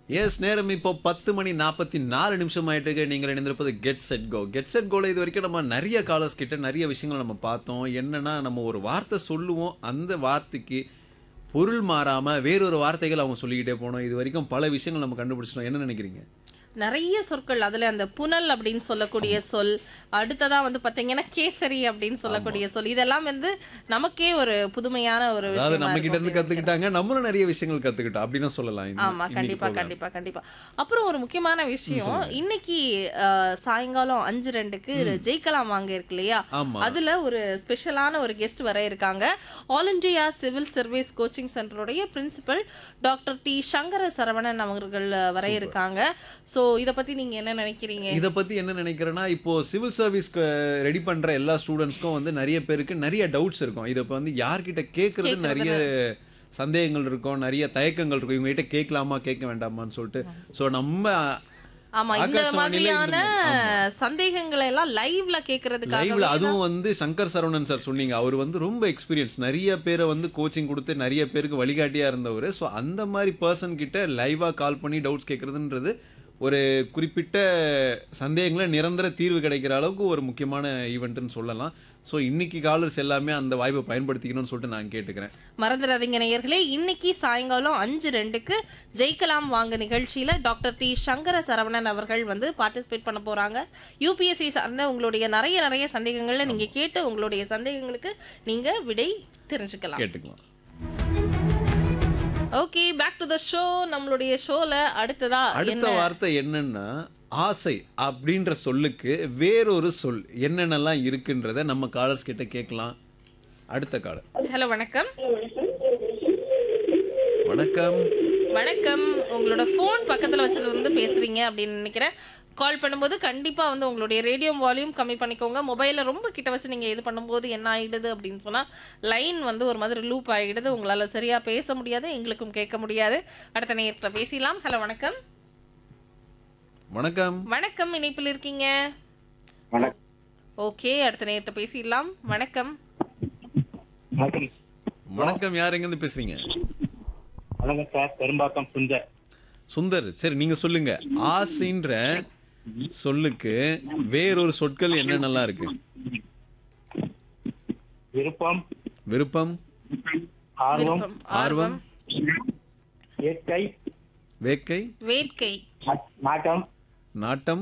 S நேரம் இப்போ பத்து மணி நாற்பத்தி நாலு நிமிஷம் ஆயிட்டு இருக்கு நீங்கள் இணைந்திருப்பது get set go get set கோல இது வரைக்கும் நம்ம நிறைய காலர்ஸ் கிட்ட நிறைய விஷயங்கள் நம்ம பார்த்தோம் என்னன்னா நம்ம ஒரு வார்த்தை சொல்லுவோம் அந்த வார்த்தைக்கு பொருள் மாறாம வேறொரு வார்த்தைகள் அவங்க சொல்லிக்கிட்டே போனோம் இது வரைக்கும் பல விஷயங்கள் நம்ம கண்டுபிடிச்சிட்டோம் என்ன நினைக்கிறீங்க நிறைய சொற்கள் அதுல அந்த புனல் அப்படின்னு சொல்லக்கூடிய சொல் அடுத்ததா வந்து பாத்தீங்கன்னா கேசரி அப்படின்னு சொல்லக்கூடிய சொல் இதெல்லாம் வந்து நமக்கே ஒரு புதுமையான ஒரு அதாவது விஷயமா நம்ம கிட்ட இருக்கும் இருந்து அப்படின்னு கத்துக்கிட்டாங்க நம்மளும் நிறைய விஷயங்கள் கத்துக்கிட்டோம் அப்படின்னு சொல்லலாம் இந்த- ஆமா இன்னைக்கு கண்டிப்பா program. கண்டிப்பா கண்டிப்பா அப்புறம் ஒரு முக்கியமான விஷயம் இன்னைக்கு அஹ், சாயங்காலம் அஞ்சு ரெண்டுக்கு ஜெயிக்கலாம் வாங்க இருக்கு இல்லையா ஆமா அதுல ஒரு ஸ்பெஷலான ஒரு கெஸ்ட் வர இருக்காங்க all India civil service coaching சென்டருடைய principal doctor T Sankara Saravanan அவர்கள் வர இருக்காங்க சோ இத பத்தி நீங்க என்ன நினைக்கிறீங்க இத பத்தி என்ன நினைக்கிறேன்னா இப்போ சிவில் சர்வீஸ்க்கு ரெடி பண்ற எல்லா ஸ்டூடெண்ட்ஸ்க்கும் வந்து நிறைய பேருக்கு நிறைய டவுட்ஸ் இருக்கும் இதை இப்போ வந்து யார்கிட்ட கேட்கறது நிறைய சந்தேகங்கள் இருக்கும் நிறைய தயக்கங்கள் இருக்கும் இவங்க கிட்ட கேட்கலாமா கேட்க வேண்டாமான்னு சொல்லிட்டு ஸோ நம்ம ஆமா இந்த ஆகாஷவாணியில மாதிரியான இந்த- சந்தேகங்களை எல்லாம் லைவ்ல கேக்குறதுக்காக லைவ்ல அதுவும் வந்து சங்கர் சரவணன் சார் சொன்னீங்க அவர் வந்து ரொம்ப எக்ஸ்பீரியன்ஸ் நிறைய பேரை வந்து கோச்சிங் கொடுத்து நிறைய பேருக்கு வழிகாட்டியா இருந்தவர் ஸோ அந்த மாதிரி பர்சன் கிட்ட லைவா கால் பண்ணி டவுட்ஸ் கேட்கறதுன்றது ஒரு குறிப்பிட்ட சந்தேகங்களை நிரந்தர தீர்வு கிடைக்கிற அளவுக்கு ஒரு முக்கியமான ஈவெண்ட்னு சொல்லலாம் ஸோ இன்னைக்கு காலர்ஸ் எல்லாமே அந்த வாய்ப்பை பயன்படுத்திக்கணும்னு சொல்லிட்டு நான் கேட்டுக்கிறேன் மறந்துடாதீங்க நேயர்களே இன்னைக்கு சாயங்காலம் அஞ்சு ரெண்டுக்கு ஜெயிக்கலாம் வாங்க நிகழ்ச்சியில டாக்டர் டி சங்கர சரவணன் அவர்கள் வந்து பார்ட்டிசிபேட் பண்ண போறாங்க யூபிஎஸ்சி சார்ந்த உங்களுடைய நிறைய நிறைய சந்தேகங்கள்ல நீங்க கேட்டு உங்களுடைய சந்தேகங்களுக்கு நீங்க விடை தெரிஞ்சுக்கலாம் கேட்டுக்கலாம் okay back to the show நம்மளுடைய ஷோல அடுத்ததா அடுத்த வார்த்தை என்னன்னா ஆசை அப்படின்ற சொல்லுக்கு வேறொரு சொல் என்னென்னலாம் இருக்குன்றத நம்ம காலர்ஸ் கிட்ட கேட்கலாம் அடுத்த காலர் ஹலோ வணக்கம் வணக்கம் வணக்கம் உங்களோட ஃபோன் பக்கத்துல வச்சுட்டு இருந்து பேசுறீங்க அப்படின்னு நினைக்கிறேன் கால் பண்ணும்போது கண்டிப்பா வந்து உங்களுடைய ரேடியோ வால்யூம் கம்மி பண்ணிக்கோங்க மொபைலை ரொம்ப கிட்ட வச்சு நீங்க இது பண்ணும்போது என்ன ஆயிடுது அப்படின்னு சொன்னா லைன் வந்து ஒரு மாதிரி லூப் ஆயிடுது உங்களால சரியா பேச முடியாது எங்களுக்கும் கேட்க முடியாது அடுத்த நேரத்தில் பேசலாம் ஹலோ வணக்கம் வணக்கம் வணக்கம் இணைப்பில் இருக்கீங்க வணக்கம் ஓகே அடுத்த நேரத்தை பேசிடலாம் வணக்கம் வணக்கம் வணக்கம் யார் எங்கேருந்து பேசுறீங்க வணக்கம் சார் பெரும்பாக்கம் சுந்தர் சுந்தர் சரி நீங்க சொல்லுங்க ஆசைன்ற சொல்லுக்கு வேறொரு சொற்கள் என்னென்னலாம் இருக்கு விருப்பம் விருப்பம் ஆர்வம் விருப்பம், ஆர்வம் இயற்கை வேட்கை வேட்கை நா- நாட்டம் நாட்டம்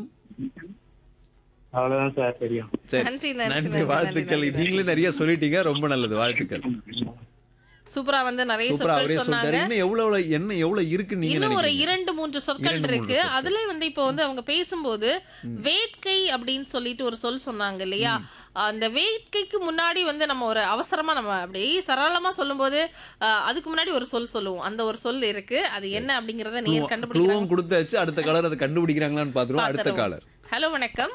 அவ்வளவுதான் சார் தெரியும் சரி நன்றி, நன்றி, நன்றி நன்றி, வாழ்த்துக்கள் நன்றி, நீங்களே நிறைய சொல்லிட்டீங்க ரொம்ப நல்லது வாழ்த்துக்கள் சூப்பரா வந்து நிறைய சூப்பரா அவரே சொற்கள் சொன்னாங்க சொல்லிட்டாரு இன்னும் எவ்வளவு எவ்வளவு- என்ன எவ்வளவு இருக்கு நீங்க இன்னும் ஒரு நினைக்கிறீங்க இரண்டு மூன்று சொற்கள் இரண்டு, மூன்று இருக்கு சொற்கள். அதுல வந்து இப்போ வந்து அவங்க பேசும்போது வேட்கை அப்படின்னு சொல்லிட்டு ஒரு சொல் சொன்னாங்க இல்லையா அந்த வேட்கைக்கு முன்னாடி வந்து நம்ம ஒரு அவசரமா நம்ம அப்படியே சரளமா சொல்லும்போது அஹ், அதுக்கு முன்னாடி ஒரு சொல் சொல்லுவோம் அந்த ஒரு சொல் இருக்கு அது என்ன அப்படிங்கறத நீங்க கண்டுபிடிக்கலாம் க்ளூவும் கொடுத்தாச்சு அடுத்த காலர் அதை கண்டுபிடிக்கிறாங்களான்னு பாத்துருவோம் அடுத்த காலர் ஹலோ வணக்கம்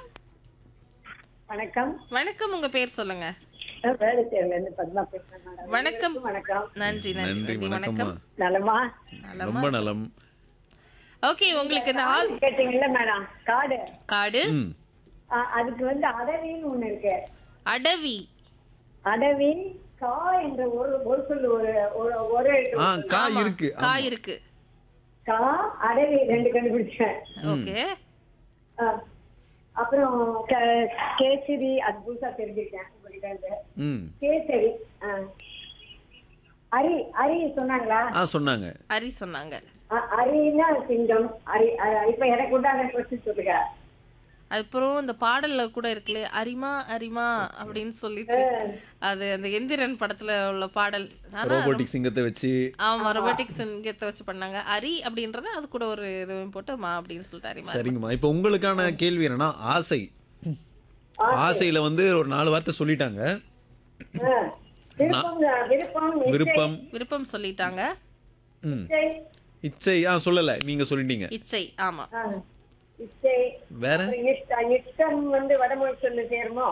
வணக்கம் வணக்கம் உங்க பேர் சொல்லுங்க நான் வேலைச்சேரில இருந்து பத்மா பேசுறேன் மேடம். வணக்கம் வணக்கம் நன்றி நன்றி நன்றி நன்றி வணக்கம்மா வணக்கம் நலமா ரொம்ப நலம் ஓகே உங்களுக்கு இந்த ஆள் கேட்டீங்கல்ல மேடம் காடு காடு ம் ஆ, அதுக்கு வந்து அடவின்னு ஒண்ணு இருக்கு அடவி அடவி கா என்ற ஒரு ஒரு சொல்லு ஒரு ஒரு- ஒரு எழுத்து ஆ ஒரு சொல்லு. கா இருக்கு காய் இருக்கு கா அடவி ரெண்டு கண்டுபிடிச்சேன் ஓகே ஆ, அப்புறம் க- கேசரி அது புதுசா தெரிஞ்சுக்கிட்டேன் உங்ககிட்ட இருந்து ம் கேசரி ஆ. அரி அரி சொன்னாங்களா ஆ சொன்னாங்க அரி சொன்னாங்க அ- அரின்னா சிங்கம் அரி அ- இப்ப எனக்கு உண்டான கொஸ்டின் சொல்லுங்க அப்புறம் இந்த பாடல்ல கூட இருக்குல்ல அரிமா அரிமா அப்படின்னு சொல்லிட்டு அது அந்த எந்திரன் படத்துல உள்ள பாடல் ஆனா ரோபோட்டிக் சிங்கத்தை வச்சு ஆமா ரொபோட்டிக் சிங்கத்தை வச்சு பண்ணாங்க அரி அப்படின்றத அது கூட ஒரு இதுவும் போட்டு மா அப்படின்னு சொல்லிட்டு அரிமா சரிங்கம்மா இப்போ உங்களுக்கான கேள்வி என்னன்னா ஆசை ஆசையில வந்து ஒரு நாலு வார்த்தை சொல்லிட்டாங்க ஆ. விருப்பம் விருப்பம் இச்சை, விருப்பம் விருப்பம் சொல்லிட்டாங்க ம் இச்சை, இச்சை ஆ சொல்லல நீங்க சொல்லிட்டீங்க இச்சை ஆமா ஆ, இச்சை வேற அப்புறம் இஷ்ட- இஷ்டம் வந்து வடமொழி சொல்லு சேருமோ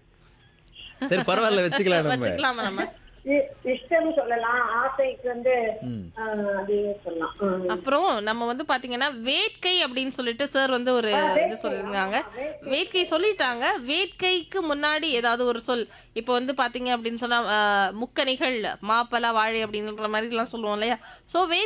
சரி பரவாயில்ல வச்சுக்கலாம் நம்ம வச்சுக்கலாமா நம்ம இ- இஷ்டம் சொல்லலாம் ஆசைக்கு வந்து ம். ஆ, அது சொல்லலாம் ம். அப்புறம் நம்ம வந்து பாத்தீங்கன்னா வேட்கை அப்படின்னு சொல்லிட்டு சார் வந்து ஒரு இது சொல்லியிருந்தாங்க வேட்கை சொல்லிட்டாங்க வேட்கைக்கு முன்னாடி ஏதாவது ஒரு சொல் இப்போ வந்து பாத்தீங்க அப்படின்னு சொன்னா ஆஹ், முக்கணிகள் மாப்பலா வாழை அப்படின்ற மாதிரி எல்லாம் சொல்லுவோம் இல்லையா சோ